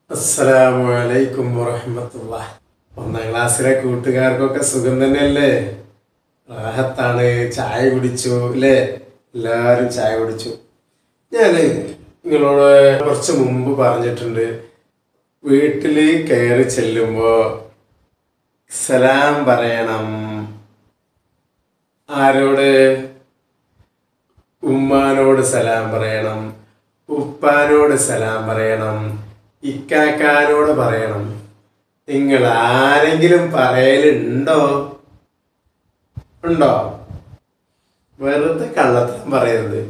അസ്സലാമു അലൈക്കും വറഹമത്തുള്ള ഒന്നാം ക്ലാസ്സിലെ കൂട്ടുകാർക്കൊക്കെ സുഖം തന്നെയല്ലേ റാഹത്താണ് ചായ കുടിച്ചു അല്ലേ എല്ലാവരും ചായ കുടിച്ചു ഞാൻ നിങ്ങളോട് കുറച്ച് മുമ്പ് പറഞ്ഞിട്ടുണ്ട് വീട്ടിൽ കയറി ചെല്ലുമ്പോൾ സലാം പറയണം ആരോട് ഉമ്മാനോട് സലാം പറയണം ഉപ്പാനോട് സലാം പറയണം ഇക്കാക്കാനോട് പറയണം നിങ്ങൾ ആരെങ്കിലും പറയലുണ്ടോ ഉണ്ടോ വെറുതെ കള്ളത്തരം പറയരുത്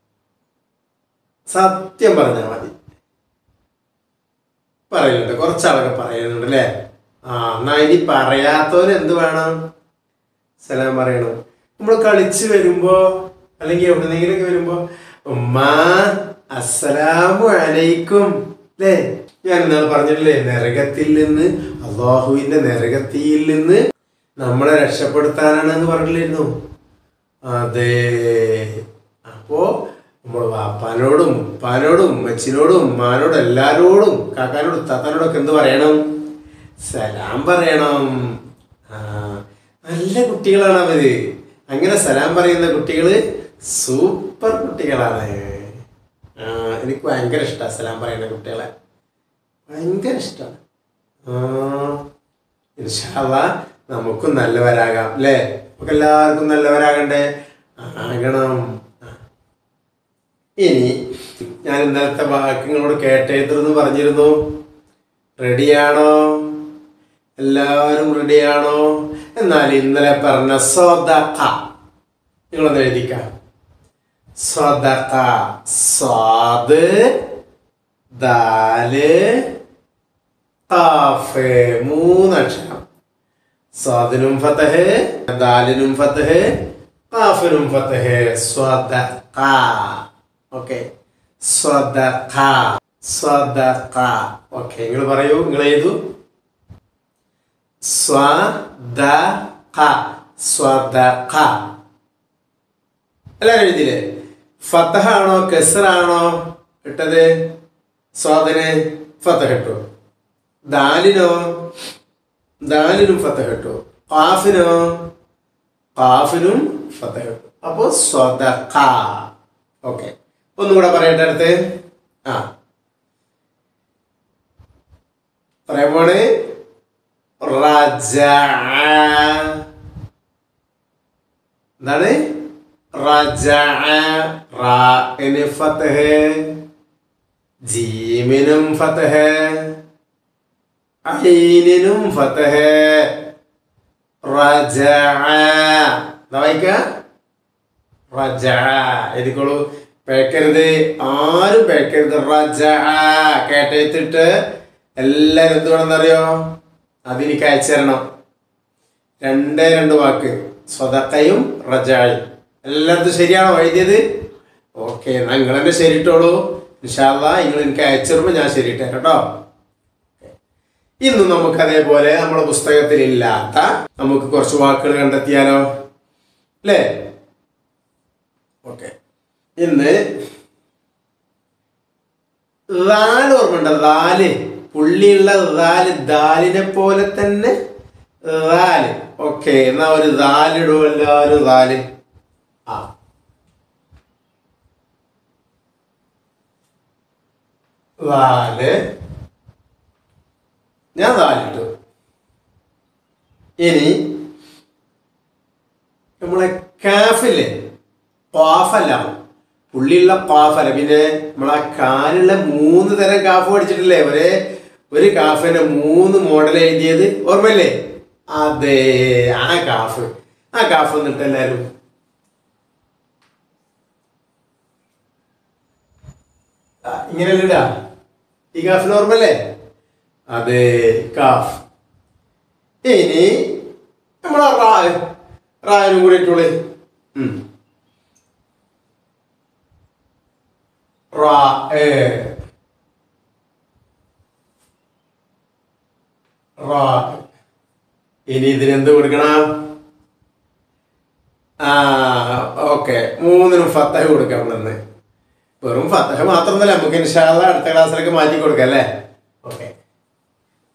സത്യം പറഞ്ഞാൽ മതി പറയുന്നുണ്ട് കുറച്ചാളൊക്കെ പറയുന്നുണ്ട് അല്ലേ ആ എന്നാ ഇനി പറയാത്തവര് എന്ത് വേണം സലാം പറയണം നമ്മൾ കളിച്ച് വരുമ്പോ അല്ലെങ്കിൽ എവിടെന്നെങ്കിലൊക്കെ വരുമ്പോ ഉമ്മാ അസ്സലാമു അലൈക്കും അല്ലേ ഞാൻ ഇന്നാൾ പറഞ്ഞിട്ടില്ലേ നരകത്തിൽ നിന്ന് അള്ളാഹുവിന്റെ നരകത്തിയിൽ നിന്ന് നമ്മളെ രക്ഷപ്പെടുത്താനാണെന്ന് പറഞ്ഞില്ലായിരുന്നു അതെ അപ്പോ നമ്മൾ വാപ്പാനോടും ഉപ്പാനോടും ഉമ്മച്ചിനോടും ഉമ്മാനോടും എല്ലാരോടും കാക്കാനോടും താത്താനോടും ഒക്കെ എന്ത് പറയണം സലാം പറയണം ആ നല്ല കുട്ടികളാണ് അവര് അങ്ങനെ സലാം പറയുന്ന കുട്ടികള് സൂപ്പർ കുട്ടികളാണ് ആ എനിക്ക് ഭയങ്കര ഇഷ്ടമാണ് സലാം പറയുന്ന കുട്ടികളെ ഭയങ്കര ഇഷ്ടമാണ് ആ ഇൻഷാല്ല നമുക്കും നല്ലവരാകാം അല്ലേ നമുക്ക് എല്ലാവർക്കും നല്ലവരാകണ്ടേ ആകണം ആ. ഇനി ഞാൻ ഇന്നലത്തെ വാക്യങ്ങളോട് കേട്ടെഴുതരുന്ന് പറഞ്ഞിരുന്നു റെഡിയാണോ എല്ലാവരും റെഡിയാണോ എന്നാൽ ഇന്നലെ പറഞ്ഞ സ്വതക്ക നിങ്ങളൊന്ന് എഴുതിക്കാം സ്വതക്ക സ്വാദ് ദാല് കാഫ് മൂന്നക്ഷരം സ്വാദിനും ഫതഹ് ദാലിനും ഫതഹ് കാഫിനും ഫതഹ് സ്വതക്ക ഓക്കെ സ്വതക്ക സ്വതക്ക ഓക്കെ നിങ്ങൾ പറയൂ നിങ്ങൾ എഴുതൂ സ്വദഖ സ്വദഖ എല്ലാവരും എഴുതിയില്ലേ ഫതഹ ആണോ കെസറാണോ ഇട്ടത് സ്വാദന് ഫതഹ ഇട്ടു ദാലിനോ ദാലിനും ഫതഹ ഇട്ടു കാഫിനോ കാഫിനും ഫതഹ ഇട്ടു അപ്പോ സ്വദഖ ഓക്കെ ഒന്നും കൂടെ പറയട്ടെ അടുത്ത് ആ പറയാൻ പോണേ റജഅ എന്താണ് റജഅ റാഇന് ഫത്ഹ് ജീമിനും ഫത്ഹ് ഐനിനും ഫത്ഹ് റജഅ എന്താ വായിക്ക റജഅ എഴുതിക്കോളൂ പേക്കരുത് ആരും പേക്കരുത് റജഅ കേട്ടെത്തിട്ട് എല്ലാരും എന്ത് വേണമെന്നറിയോ അതെനിക്ക് അയച്ചു തരണം രണ്ടേ രണ്ട് വാക്ക് സ്വതക്കയും റജായും എല്ലായിടത്തും ശരിയാണോ എഴുതിയത് ഓക്കെ എന്നാൽ നിങ്ങൾ തന്നെ ശരിയിട്ടോളൂ ഇൻഷാല്ല നിങ്ങൾ എനിക്ക് അയച്ചു തരുമ്പോൾ ഞാൻ ശരിയിട്ടേ കേട്ടോ ഇന്ന് നമുക്ക് അതേപോലെ നമ്മുടെ പുസ്തകത്തിൽ ഇല്ലാത്ത നമുക്ക് കുറച്ച് വാക്കുകൾ കണ്ടെത്തിയാലോ അല്ലേ ഓക്കെ ഇന്ന് ദാല് ഓർമ്മയുണ്ട് ദാല് പുള്ളിയുള്ള ദാല് ദാലിനെ പോലെ തന്നെ ദാല് ഓക്കെ എന്നാ ഒരു ദാലിടൂ എല്ലാവരും ദാല് ആ ദാല് ഞാൻ ദാലിട്ടു ഇനി നമ്മളെ കാഫില്ലേ കാഫല്ല പുള്ളിയുള്ള കാഫല്ല പിന്നെ നമ്മളെ കാലുള്ള മൂന്ന് തരം കാഫ് പഠിച്ചിട്ടില്ലേ ഒരേ ഒരു കാഫിന്റെ മൂന്ന് മോഡൽ എഴുതിയത് ഓർമ്മയില്ലേ അതെ ആ കാഫ് ആ കാഫ് എന്നിട്ട് എല്ലാരും ആ, ഇങ്ങനെയല്ലേ ഇടാ ഈ കാഫിന് ഓർമ്മല്ലേ അതെ കാഫ് ഇനി നമ്മളെ റാ റായനും കൂടി ഇട്ടോളെ ഉം റാ ഏ റാ ഇനി ഇതിനെന്ത് കൊടുക്കണം ആ ഓക്കെ മൂന്നിനും ഫത്തഹ കൊടുക്കാം നമ്മളിന്ന് വെറും ഫത്തഹ മാത്രമൊന്നുമല്ല നമുക്ക് ഇൻഷാല്ല അടുത്ത ക്ലാസ്സിലേക്ക് മാറ്റി കൊടുക്കാം അല്ലേ ഓക്കെ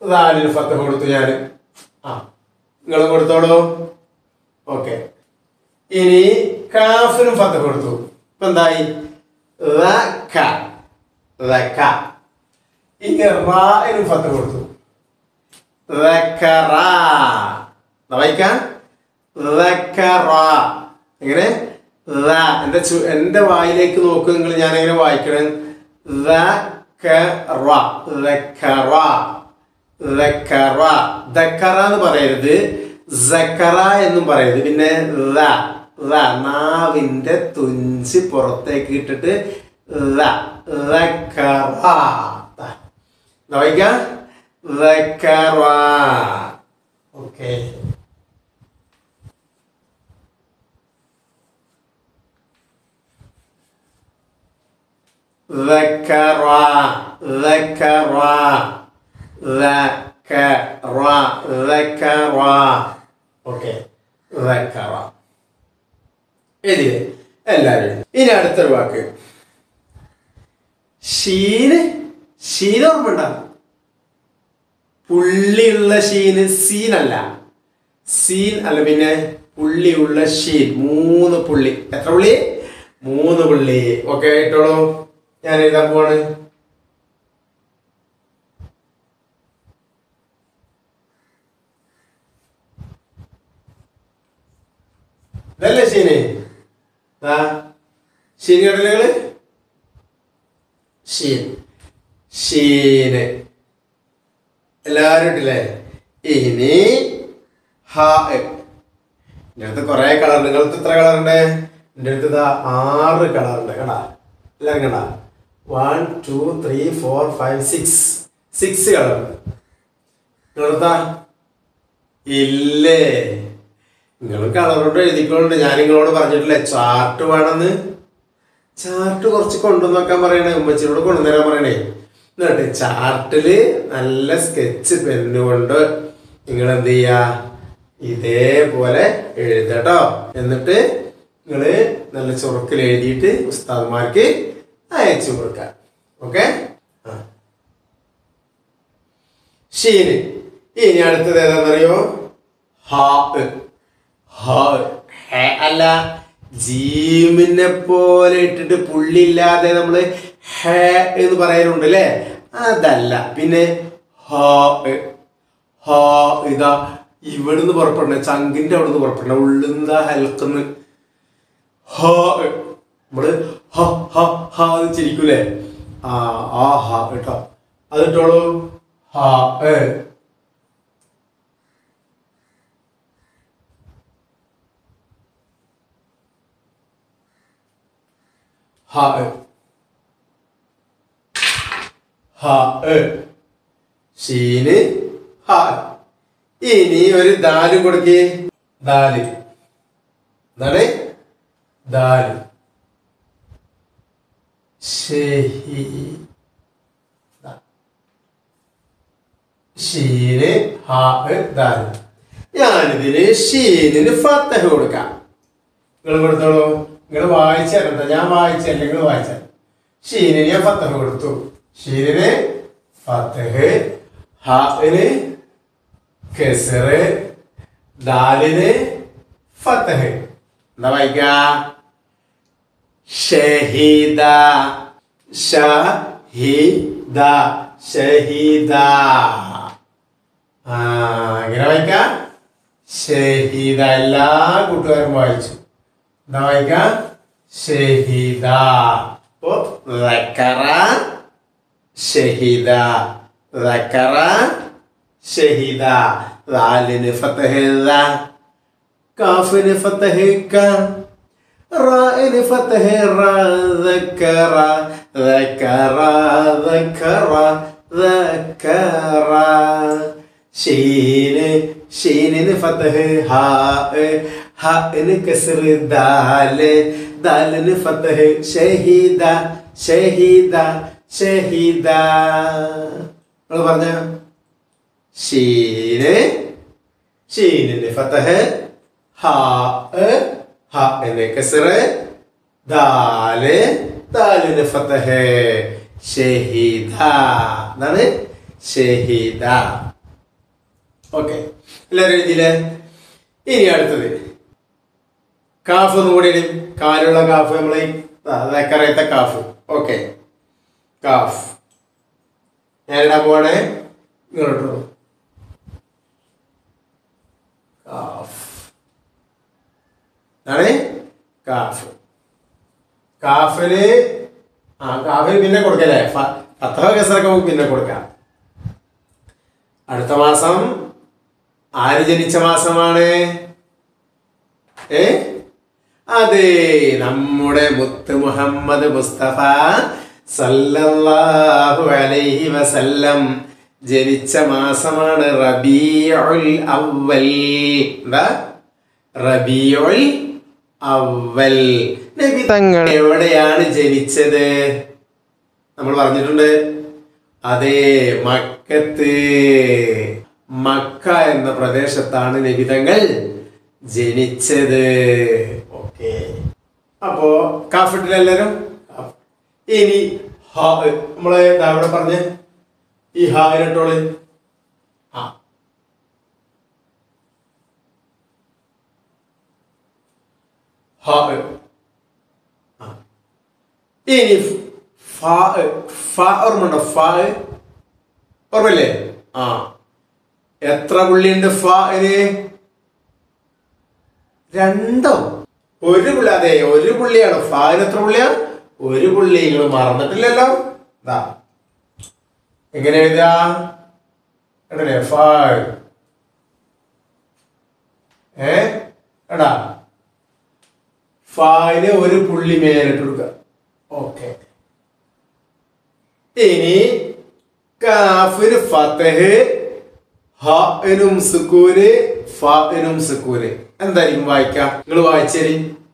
ദാലിന് ഫത്തഹ് കൊടുത്തു ഞാൻ ആ നിങ്ങളും കൊടുത്തോളൂ ഓക്കെ ഇനി കാഫിനും ഫത്തഹ് കൊടുത്തു ഇപ്പൊ എന്തായി റക. റക. ഇനി റായിനും ഫത്തഹ് കൊടുത്തു റക്കറ. ദാ വായിക്കാം റക്കറ. എങ്ങനെ റ. എന്റെ ചു എന്റെ വായിലേക്ക് നോക്ക് നിങ്ങൾ ഞാൻ എങ്ങനെ വായിക്കണം റക്കറ. റക്കറ. റക്കറ. ദക്കറ എന്ന് പറയരുത് സക്കറ എന്നും പറയരുത് പിന്നെ റ. റ. നാവിന്റെ തുഞ്ച് പുറത്തേക്ക് ഇട്ടിട്ട് റ. റക്കറ. ദാ. ദാ വായിക്കാം റക്കറ. ഓക്കെ ذكر ذكر ذكر ذكر ഓക്കെ ذكر എഴുതിയേ എല്ലാവരും ഇനി അടുത്തൊരു വാക്ക് ഷീന് ഷീൻ ഓർമ്മണ്ട പുള്ളിയുള്ള ഷീന് സീനല്ല സീൻ അല്ല പിന്നെ പുള്ളിയുള്ള ഷീൻ മൂന്ന് പുള്ളി എത്ര പുള്ളി മൂന്ന് പുള്ളി ഓക്കെ ഇട്ടോളൂ ഞാൻ എഴുതാൻ പോവാണ് ഇതല്ലേ ഷീന് ആ ഷീൻ കടലുകള് ഷീൻ ഷീന് എല്ലാവരും ഇട്ടില്ലേ ഇനി ഹ എൻ്റെ അടുത്ത് കുറെ കളർ നിങ്ങൾക്ക് എത്ര കളർ ഉണ്ട് എൻ്റെ അടുത്ത് ഇതാ ആറ് കളർ ഉണ്ട് കണ്ടാ എല്ലാവരും കണ്ടാ one two three four five six six colour ഉണ്ട് നിങ്ങളെടുത്താ ഇല്ലേ നിങ്ങൾ കളർ കൊണ്ട് എഴുതിക്കൊണ്ട് ഞാൻ നിങ്ങളോട് പറഞ്ഞിട്ടില്ലേ ചാർട്ട് വേണമെന്ന് ചാർട്ട് കുറച്ച് കൊണ്ടുവന്ന് നോക്കാൻ പറയണേ ഉമ്മച്ചിനോട് കൊണ്ടുവരാൻ പറയണേ എന്നിട്ട് ചാർട്ടില് നല്ല സ്കെച്ച് പെന്നുകൊണ്ട് നിങ്ങൾ എന്ത് ചെയ്യാ ഇതേപോലെ എഴുതട്ടോ എന്നിട്ട് നിങ്ങള് നല്ല ചുറുക്കിൽ എഴുതിയിട്ട് ഉസ്താദ്മാർക്ക് അയച്ചു കൊടുക്കാം ഓക്കെ ഷീന് ഇനി അടുത്തത് ഏതാണെന്നറിയോ ഹാ ഹാ ഹേ അല്ല ജീമിനെ പോലെ ഇട്ടിട്ട് പുള്ളിയില്ലാതെ നമ്മള് ഹേ എന്ന് പറയാറുണ്ട് അല്ലേ അതല്ല പിന്നെ ഹാ ഹാ ഇതാ ഇവിടുന്ന് പുറപ്പെടണ ചങ്കിന്റെ അവിടുന്ന് പുറപ്പെടണ ഉള്ളുന്ന ഹൽക്കുന്ന് ഹാ നമ്മള് ഹ ഹ ഹ എന്ന് ചിരിക്കൂലേ ആ ആ ഹ കേട്ടോ അത് ഇട്ടോളൂ ഹാ ഏ ഹ ഏ. ഹ ഏ. ഷീന് ഹ ഇനി ഒരു ദാല് കൊടുക്കേ ദാല് എന്താണ് ദാല് ഷഹി ഷീന് ഹാ ദാല് ഞാനിതിന് ഷീനിന് ഫത്തഹ് കൊടുക്കാം നിങ്ങൾ കൊടുത്തോളൂ നിങ്ങൾ വായിച്ചാലുണ്ടോ ഞാൻ വായിച്ചല്ല നിങ്ങൾ വായിച്ചാൽ ഷീനിന് ഞാൻ ഫത്തഹ് കൊടുത്തു ഷീനിന് ഫത്തഹ് ഹാന് കെസറ് ദാലിന് ഫത്തഹ് എന്താ വായിക്ക ഷഹീദ ഷഹീദ ഷഹീദ ആ എങ്ങനെ വായിക്കാം ഷഹീദ എല്ലാ കൂട്ടുകാരും വായിച്ചു എന്താ വായിക്കാം ഷഹീദ അപ്പോ റക്കറ ഷഹീദ റക്കറ ഷഹീദ റാലിന് ഫത്തഹ് റാ കാഫിന് ഫത്തഹ് ക റാഇന് ഫത്തഹ് റാ ذكر ذكر ذكر ذكر ഷീന് ഷീനിന് ഫത്തഹ് ഹാ ഹാന് കസ്ർ ദാല് ദാലിന് ഫത്തഹ് ഷഹീദ ഷഹീദ ഷഹീദ നിങ്ങൾ പറഞ്ഞ ഷീന് ഷീനിന് ഫത്തഹ് ഹാ ഹാന് കസ്ർ ദാല് ദാലിന് ഫത്തഹ് ഷഹീദ എന്താണ് ഷഹീദ ഓക്കെ എല്ലാവരും എഴുതിയില്ലേ ഇനി അടുത്തത് കാഫ് ഒന്നും കൂടി ഇടും കാലുള്ള കാഫ് നമ്മൾ വെക്കറിയത്തെ കാഫ് ഓക്കെ കാഫ് ഞാൻ ഇടാൻ പോവാണേ ഇങ്ങോട്ടോ കാഫ് ആണ് കാഫ് കാഫിന് ആ കാഫിന് പിന്നെ കൊടുക്കല്ലേ ഫ- ഫത്തഹ കസറൊക്കെ നമുക്ക് പിന്നെ കൊടുക്കാം അടുത്ത മാസം ആര് ജനിച്ച മാസമാണ് ഏ അതെ നമ്മുടെ മുത്ത് മുഹമ്മദ് മുസ്തഫ സല്ലല്ലാഹു അലൈഹി വസല്ലം ജനിച്ച മാസമാണ് റബീഉൽ അവ്വൽ എന്താ റബീഉൽ അവ്വൽ നബി തങ്ങൾ എവിടെയാണ് ജനിച്ചത് നമ്മൾ പറഞ്ഞിട്ടുണ്ട് അതെ മക്കത്ത് മക്ക എന്ന പ്രദേശത്താണ് നബിതങ്ങൾ ജനിച്ചത് ഓക്കെ അപ്പോ കാഫിട്ടിലെല്ലാരും ഇനി ഹാ നമ്മളെ ദാ ഇവിടെ പറഞ്ഞ ഈ ഹായിരട്ടോള് ആ ഹാ ആ. ഇനി ഫ ഫ ഓർമ്മയുണ്ടോ ഫ ഓർമ്മയില്ലേ ആ എത്ര പുള്ളിയുണ്ട് ഫിന് രണ്ടോ ഒരു പുള്ളി അതെ ഒരു പുള്ളിയാണ് ഫാന് എത്ര പുള്ളിയാ ഒരു പുള്ളി നിങ്ങൾ മറന്നിട്ടില്ലല്ലോ ദാ എങ്ങനെ എഴുതാ എടേ ഫായ് ഏ എടാ ഫായിന് ഒരു പുള്ളി മേലിട്ട് കൊടുക്കുക ഓക്കെ ഇനി കാഫിന് ഫത്തഹ് ഹനും സുക്കൂന് ഫനും സുക്കൂന് എന്തായിരിക്കും വായിക്കാം നിങ്ങൾ വായിച്ചേരി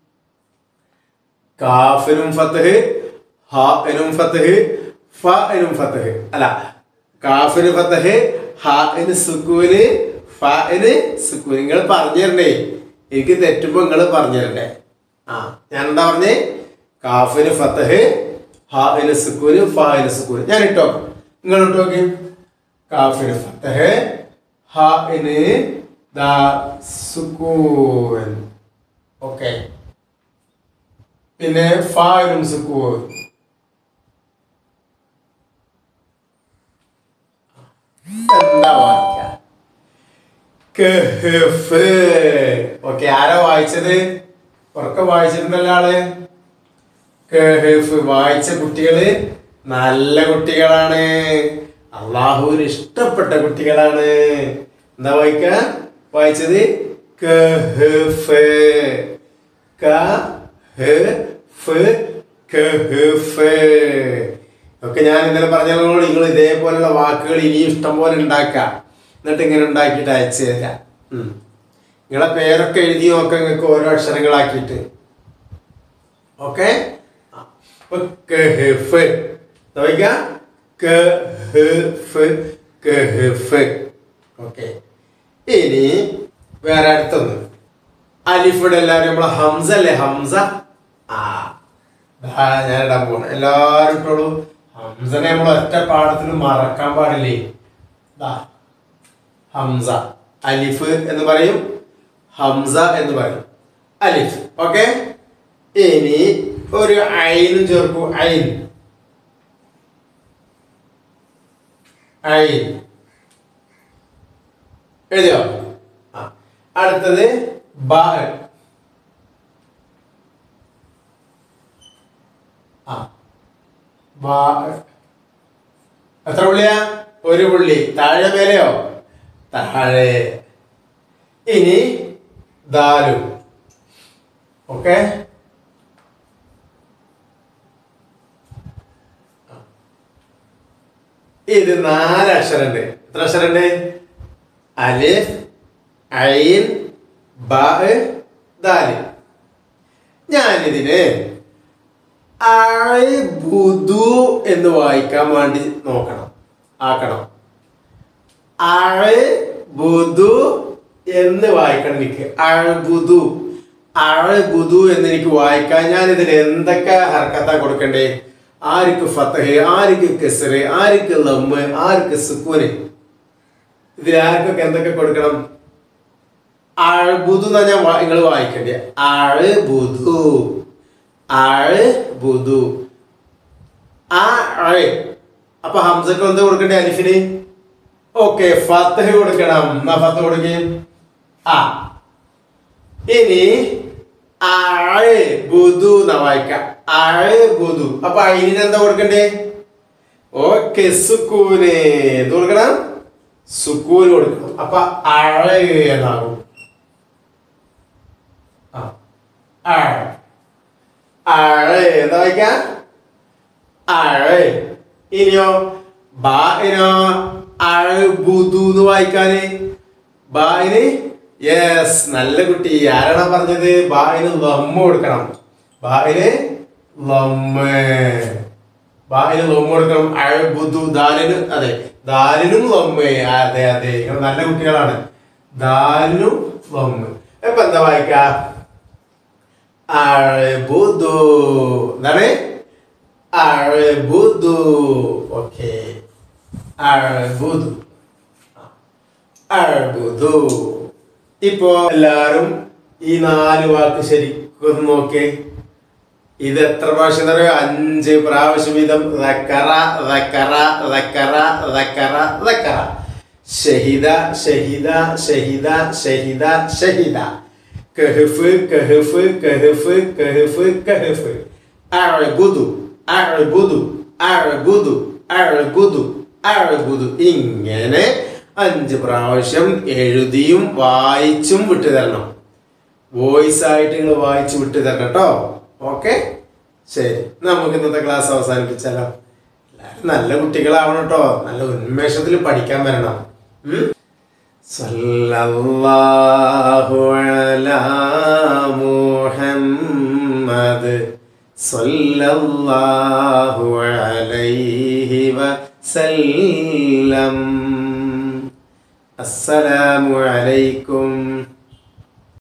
കാഫിനും ഫത്തഹ് ഹനും ഫത്തഹ് ഫനും ഫത്തഹ് അല്ല കാഫിന് ഫത്തഹ് ഹാന് സുക്കൂന് ഫന് സുക്കൂന് നിങ്ങൾ പറഞ്ഞു തരണ്ടേ എനിക്ക് തെറ്റുമ്പോ നിങ്ങൾ പറഞ്ഞു തരണ്ടേ ആ ഞാൻ എന്താ പറഞ്ഞേ കാഫിന് ഫത്തഹ് ഹാന് സുക്കൂന് ഫാന് സുക്കൂന് ഞാൻ ഇട്ടോ നിങ്ങൾ ഇട്ടോ നോക്കി കാഫിന് ഫത്തഹ് ഹാന് ദാ സുക്കൂൻ ഓക്കെ പിന്നെ ഫാനും സുക്കൂൻ എന്താ വായിക്ക കഹ്ഫ് ഓക്കെ ആരാ വായിച്ചത് ഉറക്കം വായിച്ചിട്ടുണ്ടല്ലോ ആള് കഹ്ഫ് വായിച്ച കുട്ടികള് നല്ല കുട്ടികളാണ് അള്ളാഹുവിന് ഇഷ്ടപ്പെട്ട കുട്ടികളാണ് എന്താ വായിക്ക വായിച്ചത് കഹ്ഫ് കഹ്ഫ് കഹ്ഫ് ഒക്കെ ഞാൻ ഇന്നലെ പറഞ്ഞതോട് നിങ്ങൾ ഇതേപോലുള്ള വാക്കുകൾ ഇനിയും ഇഷ്ടം പോലെ ഉണ്ടാക്കാം എന്നിട്ട് ഇങ്ങനെ ഉണ്ടാക്കിയിട്ട് അയച്ചു തരാം ഉം. നിങ്ങളെ പേരൊക്കെ എഴുതി നോക്കാം നിങ്ങൾക്ക് ഓരോ അക്ഷരങ്ങളാക്കിയിട്ട് ഓക്കെ ഓക്കെ ഇനി വേറെ അടുത്തൊന്ന് അലിഫുടെ എല്ലാവരും നമ്മളെ ഹംസ അല്ലേ ഹംസ ആ ദാ ഞാൻ ഇടാൻ പോണ എല്ലാവരും ഇട്ടോളൂ ഹംസനെ നമ്മൾ ഒറ്റ പാഠത്തിൽ മറക്കാൻ പാടില്ലേ ദാ ഹംസ അലിഫ് എന്ന് പറയും ഹംസ എന്ന് പറയും അലിഫ് ഓക്കെ ഇനി ഒരു ഐനും ചേർക്കൂ ഐൻ ഐൻ എഴുതിയോ ആ അടുത്തത് ബ ആ ബ എത്ര പുള്ളിയാ ഒരു പുള്ളി താഴെ മേലെയോ താഴെ ഇനി ദാലു ഓക്കെ ഇത് നാല് അക്ഷരമുണ്ട് എത്ര അക്ഷരമുണ്ട് അലിഫ് ഐൻ ബ ദാല് ഞാനിതിന് അഴുബുദു എന്ന് വായിക്കാൻ വേണ്ടി നോക്കണം ആക്കണം അഴുബുദു എന്ന് വായിക്കണം എനിക്ക് അഴുബുദു അഴുബുദു എന്ന് എനിക്ക് വായിക്കാൻ ഞാൻ ഇതിന് എന്തൊക്കെ ഹർക്കത്താ കൊടുക്കണ്ടേ ആർക്ക് ഫത്തഹ് ആർക്ക് കെസറ് ആർക്ക് ലമ്മ് ആർക്ക് സുക്കൂന് ഇതിൽ ആർക്കൊക്കെ എന്തൊക്കെ കൊടുക്കണം അഴുബുദു എന്നാ ഞാൻ നിങ്ങൾ വായിക്കേണ്ടി അഴുബുദു അഴുബുദു ആ അഴ് അപ്പൊ ഹംസക്ക് എന്ത് കൊടുക്കണ്ടേ അലിഫിന് ഓക്കെ ഫത്തഹ് കൊടുക്കണം എന്നാ ഫത്ത് കൊടുക്കേ ആ ഇനി അഴ് ബുധു എന്നാ വായിക്കാം അഴ് ബുധു അപ്പൊ അയിന് എന്താ കൊടുക്കണ്ടേ ഓക്കെ സുക്കൂന് എന്ത് കൊടുക്കണം സുക്കൂന് കൊടുക്കണം അപ്പൊ അഴ് എന്നാകും ആ അഴ് അഴ് എന്താ വായിക്കാം അഴ് ഇനിയോ ബാഇനോ അഴുബുദു എന്ന് വായിക്കാന് ബായിന് യെസ് നല്ല കുട്ടി ആരാണ് പറഞ്ഞത് ബായിന് ലമ്മ കൊടുക്കണം ബായിന് ലമ്മ ബായിന് ലമ്മ കൊടുക്കണം അഴുബുദു ദാലിന് അതെ ദാലിനും ലമ്മ അതെ അതെ നിങ്ങൾ നല്ല കുട്ടികളാണ് ദാലിനും ലമ്മ ഇപ്പൊ എന്താ വായിക്കാം അഴുബുദു എന്താണ് അഴുബുദു ഓക്കെ അഴുബുദു അഴുബുദു ഇപ്പോ എല്ലാരും ഈ നാല് വാക്ക് ശരിക്കും നോക്കേ ഇത് എത്ര പ്രാവശ്യം അറിയോ അഞ്ച് പ്രാവശ്യം വീതം റക്കറ റക്കറ റക്കറ റക്കറ റക്കറ ഷഹിദ ഷഹിദ ഷഹിദ ഷഹിദ ഷഹിദ കഹഫ് കഹഫ് കഹഫ് കഹഫ് കഹഫ് അഴുബുദു അഴുബുദു അഴുബുദു അഴുബുദു അഴുബുദു ഇങ്ങനെ അഞ്ച് പ്രാവശ്യം എഴുതിയും വായിച്ചും വിട്ടു തരണം വോയിസ് ആയിട്ട് നിങ്ങൾ വായിച്ചു വിട്ടു തരണം കേട്ടോ ഓക്കെ ശരി നമുക്ക് ഇന്നത്തെ ക്ലാസ് അവസാനിപ്പിച്ചാലോ എല്ലാവരും നല്ല കുട്ടികളാവണം കേട്ടോ നല്ല ഉന്മേഷത്തിൽ പഠിക്കാൻ വരണം ഉം? സല്ലല്ലാഹു അലാ മുഹമ്മദ് സല്ലല്ലാഹു അലൈഹി വസല്ലം അസ്സലാമു അലൈക്കും